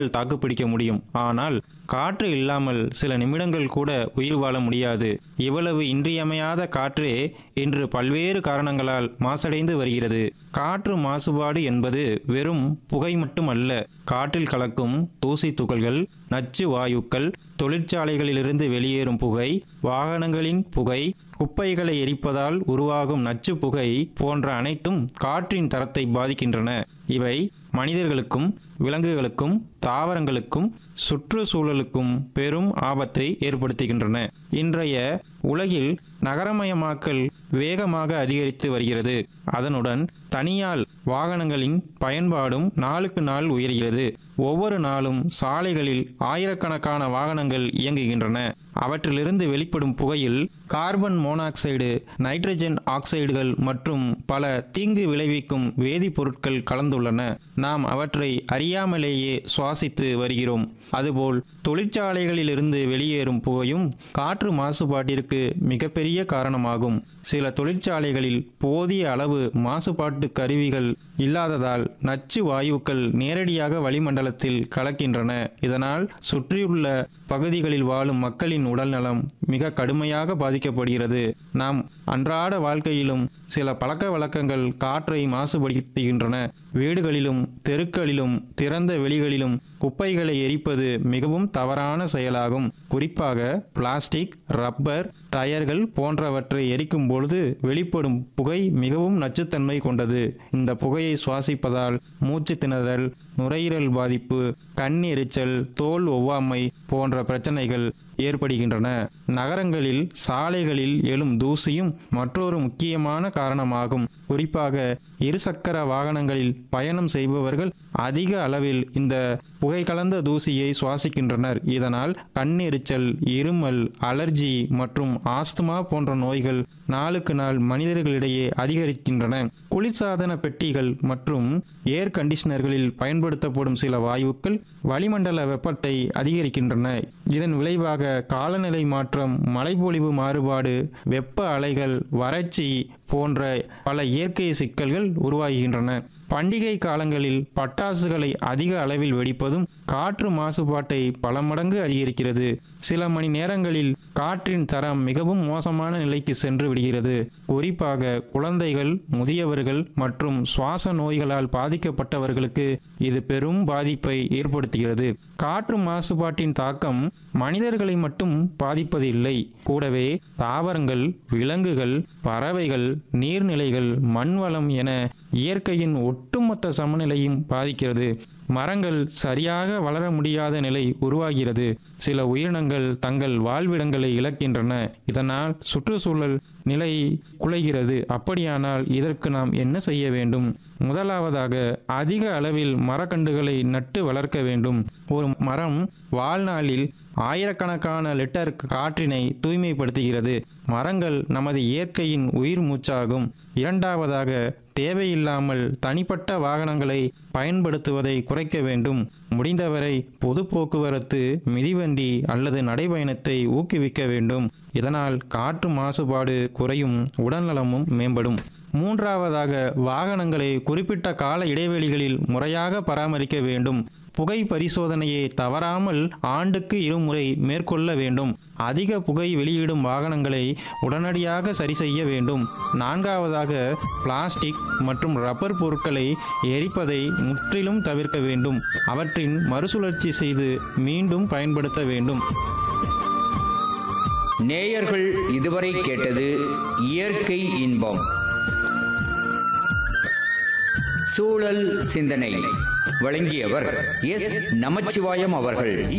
தாக்குப்பிடிக்க முடியும் ஆனால் காற்று இல்லாமல் சில நிமிடங்கள் கூட உயிர் வாழ முடியாது இவ்வளவு இன்றியமையாத காற்றே இன்று பல்வேறு காரணங்களால் மாசடைந்து வருகிறது காற்று மாசுபாடு என்பது வெறும் புகை மட்டுமல்ல காற்றில் கலக்கும் தூசி துகள்கள் நச்சு வாயுக்கள் தொழிற்சாலைகளிலிருந்து வெளியேறும் புகை வாகனங்களின் புகை குப்பைகளை எரிப்பதால் உருவாகும் நச்சு புகை போன்ற அனைத்தும் காற்றின் தரத்தை பாதிக்கின்றன இவை மனிதர்களுக்கும் விலங்குகளுக்கும் தாவரங்களுக்கும் சுற்றுச்சூழலுக்கும் பெரும் ஆபத்தை ஏற்படுத்துகின்றன இன்றைய உலகில் நகரமயமாக்கல் வேகமாக அதிகரித்து வருகிறது அதனுடன் தனியால் வாகனங்களின் பயன்பாடும் நாளுக்கு நாள் உயர்கிறது ஒவ்வொரு நாளும் சாலைகளில் ஆயிரக்கணக்கான வாகனங்கள் இயங்குகின்றன அவற்றிலிருந்து வெளிப்படும் புகையில் கார்பன் மோனாக்சைடு நைட்ரஜன் ஆக்சைடுகள் மற்றும் பல தீங்கு விளைவிக்கும் வேதிப்பொருட்கள் கலந்துள்ளன நாம் அவற்றை அறியாமலேயே சுவாசித்து வருகிறோம் அதுபோல் தொழிற்சாலைகளிலிருந்து வெளியேறும் புகையும் காற்று மாசுபாட்டிற்கு மிகப்பெரிய காரணமாகும் சில தொழிற்சாலைகளில் போதிய அளவு மாசுபாட்டு கருவிகள் இல்லாததால் நச்சு வாயுக்கள் நேரடியாக வளிமண்டலத்தில் கலக்கின்றன இதனால் சுற்றியுள்ள பகுதிகளில் வாழும் மக்களின் உடல்நலம் மிக கடுமையாக பாதிக்கப்படுகிறது நாம் அன்றாட வாழ்க்கையிலும் சில பழக்க வழக்கங்கள் காற்றை மாசுபடுத்துகின்றன வீடுகளிலும் தெருக்களிலும் திறந்த வெளிகளிலும் குப்பைகளை எரிப்பது மிகவும் தவறான செயலாகும் குறிப்பாக பிளாஸ்டிக் ரப்பர் டயர்கள் போன்றவற்றை எரிக்கும் பொழுது வெளிப்படும் புகை மிகவும் நச்சுத்தன்மை கொண்டது இந்த புகையை சுவாசிப்பதால் மூச்சு திணறல் நுரையீரல் பாதிப்பு கண் எரிச்சல் தோல் ஒவ்வாமை போன்ற பிரச்சனைகள் ஏற்படுகின்றன நகரங்களில் சாலைகளில் எழும் தூசியும் மற்றொரு முக்கியமான காரணமாகும் குறிப்பாக இருசக்கர வாகனங்களில் பயணம் செய்பவர்கள் அதிக அளவில் இந்த புகை கலந்த தூசியை சுவாசிக்கின்றனர் இதனால் கண்ணெரிச்சல் இருமல் அலர்ஜி மற்றும் ஆஸ்துமா போன்ற நோய்கள் நாளுக்கு நாள் மனிதர்களிடையே அதிகரிக்கின்றன குளிர்சாதன பெட்டிகள் மற்றும் ஏர் கண்டிஷனர்களில் பயன்படுத்தப்படும் சில வாயுக்கள் வளிமண்டல வெப்பத்தை அதிகரிக்கின்றன இதன் விளைவாக காலநிலை மாற்றம் மழைப்பொழிவு மாறுபாடு வெப்ப அலைகள் வறட்சி போன்ற பல இயற்கை சிக்கல்கள் உருவாகின்றன பண்டிகை காலங்களில் பட்டாசுகளை அதிக அளவில் வெடிப்பதும் காற்று மாசுபாட்டை பல மடங்கு அதிகரிக்கிறது சில மணி நேரங்களில் காற்றின் தரம் மிகவும் மோசமான நிலைக்கு சென்று விடுகிறது குறிப்பாக குழந்தைகள் முதியவர்கள் மற்றும் சுவாச நோய்களால் பாதிக்கப்பட்டவர்களுக்கு இது பெரும் பாதிப்பை ஏற்படுத்துகிறது காற்று மாசுபாட்டின் தாக்கம் மனிதர்களை மட்டும் பாதிப்பதில்லை கூடவே தாவரங்கள் விலங்குகள் பறவைகள் நீர்நிலைகள் மண்வளம் என இயற்கையின் ஒட்டுமொத்த சமநிலையும் பாதிக்கிறது மரங்கள் சரியாக வளர முடியாத நிலை உருவாகிறது சில உயிரினங்கள் தங்கள் வாழ்விடங்களை இழக்கின்றன இதனால் சுற்றுச்சூழல் நிலை குலைகிறது அப்படியானால் இதற்கு நாம் என்ன செய்ய வேண்டும் முதலாவதாக அதிக அளவில் மரக்கன்றுகளை நட்டு வளர்க்க வேண்டும் ஒரு மரம் வாழ்நாளில் ஆயிரக்கணக்கான லிட்டர் காற்றினை தூய்மைப்படுத்துகிறது மரங்கள் நமது இயற்கையின் உயிர் மூச்சாகும் இரண்டாவதாக தேவையில்லாமல் தனிப்பட்ட வாகனங்களை பயன்படுத்துவதை குறைக்க வேண்டும் முடிந்தவரை பொது போக்குவரத்து மிதிவண்டி அல்லது நடைபயணத்தை ஊக்குவிக்க வேண்டும் இதனால் காற்று மாசுபாடு குறையும் உடல்நலமும் மேம்படும் மூன்றாவதாக வாகனங்களை குறிப்பிட்ட கால இடைவெளிகளில் முறையாக பராமரிக்க வேண்டும் புகை பரிசோதனையை தவறாமல் ஆண்டுக்கு இருமுறை மேற்கொள்ள வேண்டும் அதிக புகை வெளியிடும் வாகனங்களை உடனடியாக சரி செய்ய வேண்டும் நான்காவதாக பிளாஸ்டிக் மற்றும் ரப்பர் பொருட்களை எரிப்பதை முற்றிலும் தவிர்க்க வேண்டும் அவற்றின் மறுசுழற்சி செய்து மீண்டும் பயன்படுத்த வேண்டும் நேயர்கள் இதுவரை கேட்டது இயற்கை இன்பம் சூழல் சிந்தனை வழங்கியவர் எஸ் நமச்சிவாயம் அவர்கள்